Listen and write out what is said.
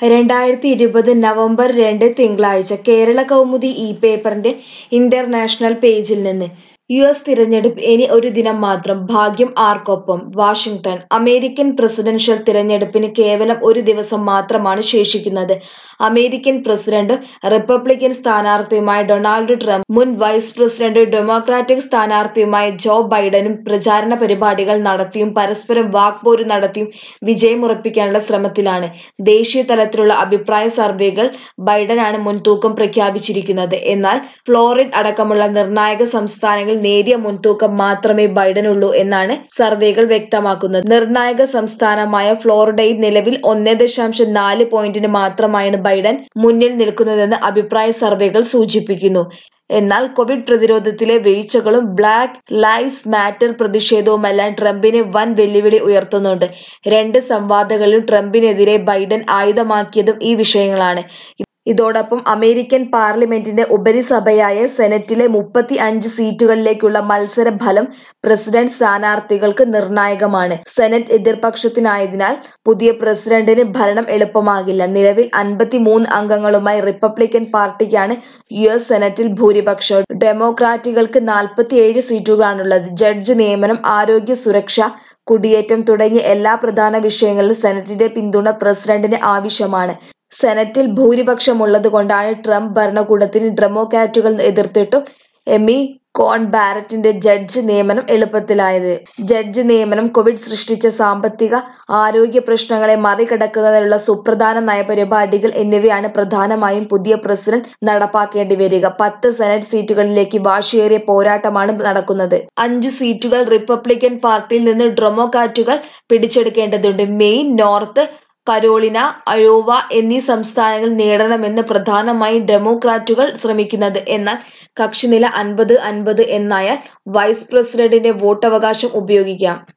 രണ്ടായിരത്തി ഇരുപത് നവംബർ രണ്ട് തിങ്കളാഴ്ച കേരള കൗമുദി ഈ പേപ്പറിന്റെ ഇന്റർനാഷണൽ പേജിൽ നിന്ന് യു എസ് തിരഞ്ഞെടുപ്പ് ഇനി ഒരു ദിനം മാത്രം ഭാഗ്യം ആർക്കൊപ്പം വാഷിംഗ്ടൺ അമേരിക്കൻ പ്രസിഡൻഷ്യൽ തിരഞ്ഞെടുപ്പിന് കേവലം ഒരു ദിവസം മാത്രമാണ് ശേഷിക്കുന്നത് അമേരിക്കൻ പ്രസിഡന്റും റിപ്പബ്ലിക്കൻ സ്ഥാനാർത്ഥിയുമായ ഡൊണാൾഡ് ട്രംപ് മുൻ വൈസ് പ്രസിഡന്റ് ഡെമോക്രാറ്റിക് സ്ഥാനാർത്ഥിയുമായ ജോ ബൈഡനും പ്രചാരണ പരിപാടികൾ നടത്തിയും പരസ്പരം വാക്പോര് നടത്തിയും വിജയമുറപ്പിക്കാനുള്ള ശ്രമത്തിലാണ് ദേശീയ തലത്തിലുള്ള അഭിപ്രായ സർവേകൾ ബൈഡനാണ് മുൻതൂക്കം പ്രഖ്യാപിച്ചിരിക്കുന്നത് എന്നാൽ ഫ്ലോറിഡ് അടക്കമുള്ള നിർണായക സംസ്ഥാനങ്ങളിൽ നേരിയ മുൻതൂക്കം മാത്രമേ ബൈഡനുള്ളൂ എന്നാണ് സർവേകൾ വ്യക്തമാക്കുന്നത് നിർണായക സംസ്ഥാനമായ ഫ്ലോറിഡയിൽ നിലവിൽ ഒന്നേ ദശാംശം നാല് പോയിന്റിന് മാത്രമായാണ് ബൈഡൻ മുന്നിൽ നിൽക്കുന്നതെന്ന് അഭിപ്രായ സർവേകൾ സൂചിപ്പിക്കുന്നു എന്നാൽ കോവിഡ് പ്രതിരോധത്തിലെ വീഴ്ചകളും ബ്ലാക്ക് ലൈവ്സ് മാറ്റർ പ്രതിഷേധവുമെല്ലാം ട്രംപിന് വൻ വെല്ലുവിളി ഉയർത്തുന്നുണ്ട് രണ്ട് സംവാദങ്ങളിലും ട്രംപിനെതിരെ ബൈഡൻ ആയുധമാക്കിയതും ഈ വിഷയങ്ങളാണ് ഇതോടൊപ്പം അമേരിക്കൻ പാർലമെന്റിന്റെ ഉപരിസഭയായ സെനറ്റിലെ മുപ്പത്തി അഞ്ച് സീറ്റുകളിലേക്കുള്ള മത്സര ഫലം പ്രസിഡന്റ് സ്ഥാനാർത്ഥികൾക്ക് നിർണായകമാണ് സെനറ്റ് എതിർപക്ഷത്തിനായതിനാൽ പുതിയ പ്രസിഡന്റിന് ഭരണം എളുപ്പമാകില്ല നിലവിൽ അൻപത്തിമൂന്ന് അംഗങ്ങളുമായി റിപ്പബ്ലിക്കൻ പാർട്ടിക്കാണ് യു എസ് സെനറ്റിൽ ഭൂരിപക്ഷം ഡെമോക്രാറ്റുകൾക്ക് നാൽപ്പത്തിയേഴ് സീറ്റുകളാണുള്ളത് ജഡ്ജ് നിയമനം ആരോഗ്യ സുരക്ഷ കുടിയേറ്റം തുടങ്ങിയ എല്ലാ പ്രധാന വിഷയങ്ങളിലും സെനറ്റിന്റെ പിന്തുണ പ്രസിഡന്റിന് ആവശ്യമാണ് സെനറ്റിൽ ഭൂരിപക്ഷമുള്ളത് കൊണ്ടാണ് ട്രംപ് ഭരണകൂടത്തിന് ഡെമോക്രാറ്റുകൾ എതിർത്തിട്ടും എമി കോൺ ബാരറ്റിന്റെ ജഡ്ജ് നിയമനം എളുപ്പത്തിലായത് ജഡ്ജ് നിയമനം കോവിഡ് സൃഷ്ടിച്ച സാമ്പത്തിക ആരോഗ്യ പ്രശ്നങ്ങളെ മറികടക്കുന്നതിനുള്ള സുപ്രധാന നയപരിപാടികൾ എന്നിവയാണ് പ്രധാനമായും പുതിയ പ്രസിഡന്റ് നടപ്പാക്കേണ്ടി വരിക പത്ത് സെനറ്റ് സീറ്റുകളിലേക്ക് വാശിയേറിയ പോരാട്ടമാണ് നടക്കുന്നത് അഞ്ചു സീറ്റുകൾ റിപ്പബ്ലിക്കൻ പാർട്ടിയിൽ നിന്ന് ഡെമോക്രാറ്റുകൾ പിടിച്ചെടുക്കേണ്ടതുണ്ട് മെയിൻ നോർത്ത് കരോളിന അയോവ എന്നീ സംസ്ഥാനങ്ങൾ നേടണമെന്ന് പ്രധാനമായും ഡെമോക്രാറ്റുകൾ ശ്രമിക്കുന്നത് എന്നാൽ കക്ഷിനില അൻപത് അൻപത് എന്നായാൽ വൈസ് പ്രസിഡന്റിന്റെ വോട്ടവകാശം ഉപയോഗിക്കാം